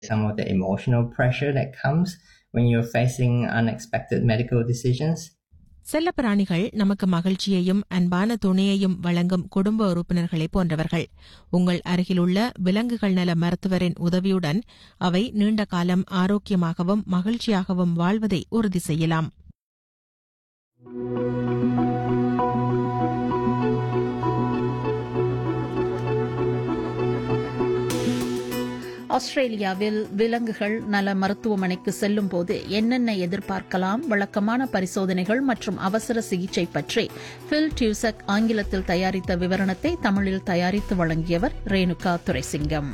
some of the emotional pressure that comes when you're facing unexpected medical decisions. செல்லப்பிராணிகள் நமக்கு மகிழ்ச்சியையும் அன்பான துணையையும் வழங்கும் குடும்ப உறுப்பினர்களை போன்றவர்கள் உங்கள் அருகிலுள்ள விலங்குகள் நல மருத்துவரின் உதவியுடன் அவை நீண்ட காலம் ஆரோக்கியமாகவும் மகிழ்ச்சியாகவும் வாழ்வதை உறுதி செய்யலாம் ஆஸ்திரேலியாவில் விலங்குகள் நல மருத்துவமனைக்கு செல்லும் போது என்னென்ன எதிர்பார்க்கலாம் வழக்கமான பரிசோதனைகள் மற்றும் அவசர சிகிச்சை பற்றி பில் டியூசக் ஆங்கிலத்தில் தயாரித்த விவரணத்தை தமிழில் தயாரித்து வழங்கியவர் Renuka Duraisingam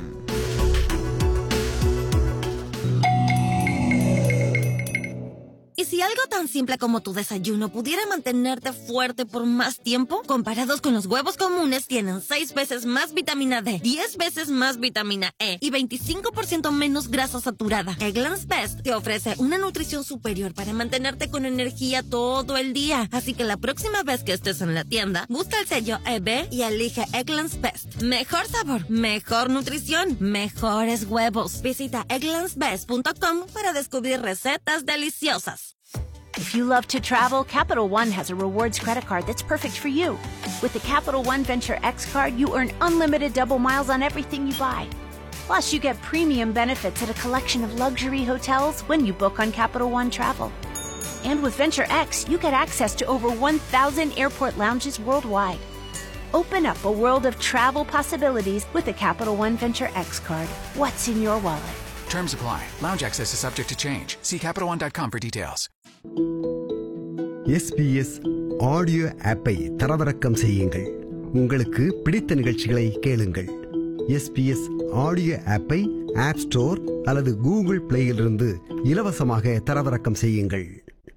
¿Y si algo tan simple como tu desayuno pudiera mantenerte fuerte por más tiempo? Comparados con los huevos comunes, tienen 6 veces más vitamina D, 10 veces más vitamina E y 25% menos grasa saturada. Eggland's Best te ofrece una nutrición superior para mantenerte con energía todo el día. Así que la próxima vez que estés en la tienda, busca el sello EB y elige Eggland's Best. Mejor sabor, mejor nutrición, mejores huevos. Visita egglandsbest.com para descubrir recetas deliciosas. If you love to travel, Capital One has a rewards credit card that's perfect for you. With the Capital One Venture X card, you earn unlimited double miles on everything you buy. Plus, you get premium benefits at a collection of luxury hotels when you book on Capital One Travel. And with Venture X, you get access to over 1,000 airport lounges worldwide. Open up a world of travel possibilities with the Capital One Venture X card. What's in your wallet? Terms apply. Lounge access is subject to change. See CapitalOne.com for details. SBS audio ஆப்பை தரவிறக்கம் செய்யுங்கள் உங்களுக்கு பிடித்த நிகழ்ச்சிகளை கேளுங்கள் SBS audio ஆப்பை app store அல்லது Google பிளேயிலிருந்து இலவசமாக தரவிறக்கம் செய்யுங்கள்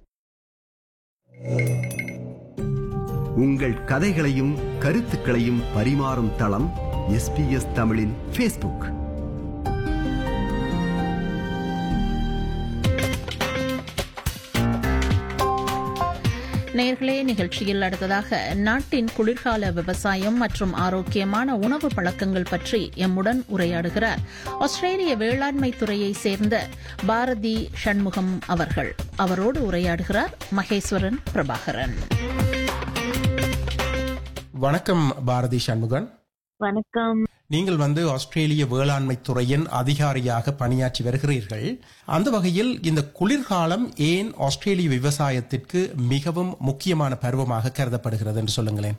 உங்கள் கதைகளையும் கருத்துக்களையும் பரிமாறும் தளம் எஸ்பிஎஸ் தமிழின் ஃபேஸ்புக் நேர்களே நிகழ்ச்சியில் அடுத்ததாக நாட்டின் குளிர்கால விவசாயம் மற்றும் ஆரோக்கியமான உணவு பழக்கங்கள் பற்றி எம்முடன் உரையாடுகிறார் ஆஸ்திரேலிய வேளாண்மை துறையை சேர்ந்த பாரதி சண்முகம் அவர்கள் அவரோடு உரையாடுகிறார் மகேஸ்வரன் பிரபாகரன் வணக்கம் பாரதி சண்முகன் வணக்கம் நீங்கள் வந்து ஆஸ்திரேலிய வேளாண்மை துறையின் அதிகாரியாக பணியாற்றி வருகிறீர்கள் அந்த வகையில் இந்த குளிர்காலம் ஏன் ஆஸ்திரேலிய விவசாயத்திற்கு மிகவும் முக்கியமான பருவமாக கருதப்படுகிறது என்று சொல்லுங்களேன்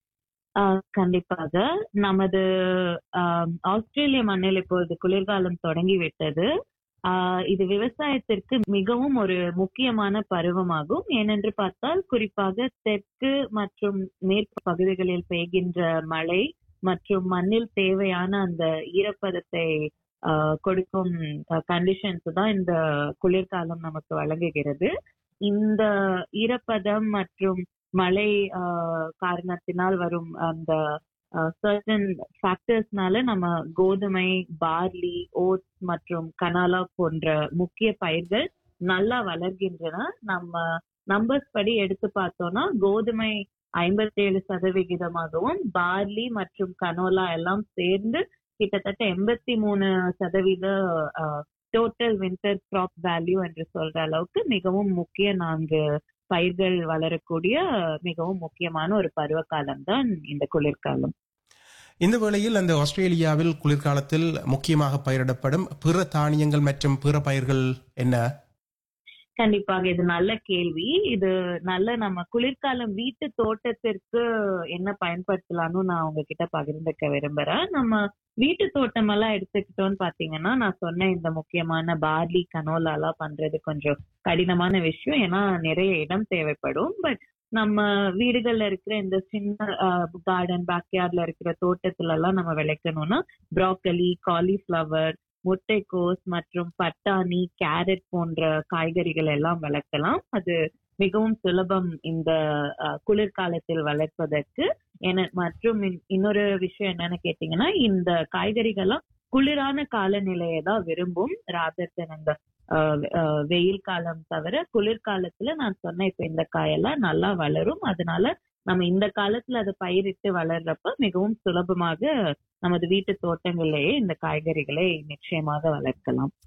ஆஹ் கண்டிப்பாக நமது ஆஹ் ஆஸ்திரேலிய மண்ணில் இப்பொழுது குளிர்காலம் தொடங்கி விட்டது ஆஹ் இது விவசாயத்திற்கு மிகவும் ஒரு முக்கியமான பருவமாகும் ஏனென்று பார்த்தால் குறிப்பாக தெற்கு மற்றும் மேற்கு பகுதிகளில் பெய்கின்ற மழை மற்றும் மண்ணில் தேவையான அந்த ஈரப்பதத்தை கொடுக்கும் கண்டிஷன்ஸ் தான் இந்த குளிர்காலம் நமக்கு வழங்குகிறது இந்த ஈரப்பதம் மற்றும் மழை காரணத்தினால் வரும் அந்த சர்டன் ஃபேக்டர்ஸ்னால நம்ம கோதுமை பார்லி ஓட்ஸ் மற்றும் கனாலா போன்ற முக்கிய பயிர்கள் நல்லா வளர்கின்றன நம்ம நம்பர்ஸ் படி எடுத்து பார்த்தோம்னா கோதுமை ஐம்பத்தி ஏழு சதவிகிதமாகவும் பார்லி மற்றும் கனோலா எல்லாம் சேர்ந்து கிட்டத்தட்ட எண்பத்தி மூணு சதவீத டோட்டல் வின்டர் கிராப் வேல்யூ என்று சொல்ற அளவுக்கு மிகவும் முக்கிய நான்கு பயிர்கள் வளரக்கூடிய மிகவும் முக்கியமான ஒரு பருவ காலம் தான் இந்த குளிர்காலம் இந்த வேளையில் அந்த ஆஸ்திரேலியாவில் குளிர்காலத்தில் முக்கியமாக பயிரிடப்படும் பிற தானியங்கள் மற்றும் பிற பயிர்கள் என்ன கண்டிப்பாக இது நல்ல கேள்வி இது நல்ல நம்ம குளிர்காலம் வீட்டு தோட்டத்திற்கு என்ன பயன்படுத்தலாம்னு நான் உங்ககிட்ட பகிர்ந்துக்க விரும்புறேன் நம்ம வீட்டு தோட்டம் எல்லாம் எடுத்துக்கிட்டோம்னு பாத்தீங்கன்னா நான் சொன்ன இந்த முக்கியமான பார்லி கனோலா எல்லாம் பண்றது கொஞ்சம் கடினமான விஷயம் ஏன்னா நிறைய இடம் தேவைப்படும் பட் நம்ம வீடுகள்ல இருக்கிற இந்த சின்ன கார்டன் பேக்யார்ட்ல இருக்கிற தோட்டத்துல எல்லாம் நம்ம விளைக்கணும்னா ப்ராக்கலி காலிஃபிளவர் முட்டைக்கோஸ் மற்றும் பட்டாணி கேரட் போன்ற காய்கறிகள் எல்லாம் வளர்க்கலாம் அது மிகவும் சுலபம் இந்த குளிர்காலத்தில் வளர்ப்பதற்கு என மற்றும் இன்னொரு விஷயம் என்னன்னு கேட்டீங்கன்னா இந்த காய்கறிகள்லாம் குளிரான காலநிலையை தான் விரும்பும் ராதர் அந்த வெயில் காலம் தவிர குளிர்காலத்துல நான் சொன்ன இப்ப இந்த காயெல்லாம் நல்லா வளரும் அதனால நம்ம இந்த காலத்துல அதை பயிரிட்டு வளர்றப்ப மிகவும் சுலபமாக நமது வீட்டு தோட்டங்களிலேயே இந்த காய்கறிகளை நிச்சயமாக வளர்க்கலாம்